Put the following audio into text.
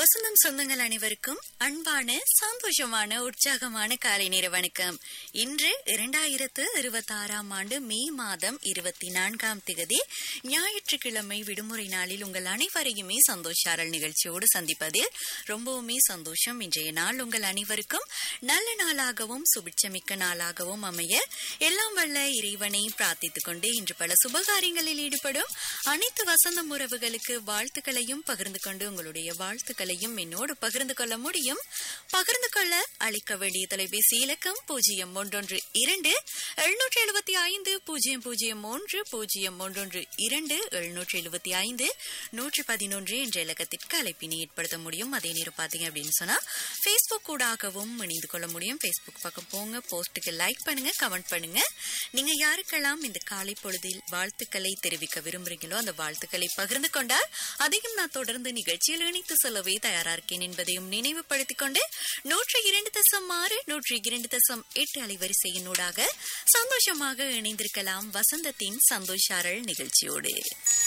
வசந்தம் சொந்தங்கள் அனைவருக்கும் அன்பான சந்தோஷமான உற்சாகமான காலை நேர வணக்கம் இன்று இரண்டாயிரத்து இருபத்தி ஆறாம் ஆண்டு மே மாதம் இருபத்தி நான்காம் திகதி ஞாயிற்றுக்கிழமை விடுமுறை நாளில் உங்கள் அனைவரையுமே சந்தோஷாரல் நிகழ்ச்சியோடு சந்திப்பதில் ரொம்பவுமே சந்தோஷம் இன்றைய நாள் உங்கள் அனைவருக்கும் நல்ல நாளாகவும் சுபிட்சமிக்க நாளாகவும் அமைய எல்லாம் வல்ல இறைவனை பிரார்த்தித்துக் கொண்டு இன்று பல சுபகாரியங்களில் ஈடுபடும் அனைத்து வசந்தம் உறவுகளுக்கு வாழ்த்துக்களையும் பகிர்ந்து கொண்டு உங்களுடைய வாழ்த்துக்களையும் என்னோடு பகிர்ந்து கொள்ள முடியும் பகிர்ந்து கொள்ள அளிக்க வேண்டிய தொலைபேசி இலக்கம் பூஜ்ஜியம் ஒன்றொன்று இரண்டு எழுநூற்றி எழுபத்தி ஐந்து பூஜ்ஜியம் பூஜ்ஜியம் ஒன்று பூஜ்ஜியம் ஒன்றொன்று இரண்டு எழுநூற்றி எழுபத்தி ஐந்து நூற்றி பதினொன்று என்ற இலக்கத்திற்கு அழைப்பினை ஏற்படுத்த முடியும் அதே நேரம் பாத்தீங்க அப்படின்னு சொன்னா ஃபேஸ்புக் கூடாகவும் இணைந்து கொள்ள முடியும் ஃபேஸ்புக் பக்கம் போங்க போஸ்ட்டுக்கு லைக் பண்ணுங்க கமெண்ட் பண்ணுங்க நீங்க யாருக்கெல்லாம் இந்த காலை பொழுதில் வாழ்த்துக்களை தெரிவிக்க விரும்புறீங்களோ அந்த வாழ்த்துக்களை பகிர்ந்து கொண்டால் அதையும் நான் தொடர்ந்து நிகழ்ச்சியில் இணைத்து சொல்லவே தயாரா இருக்கேன் என்பதையும் நினைவுபடுத்திக் கொண்டு நூற்றி இரண்டு தசம் ஆறு நூற்றி இரண்டு தசம் எட்டு அலைவரிசையினூடாக சந்தோஷமாக இணைந்திருக்கலாம் வசந்தத்தின் சந்தோஷாரல் நிகழ்ச்சியோடு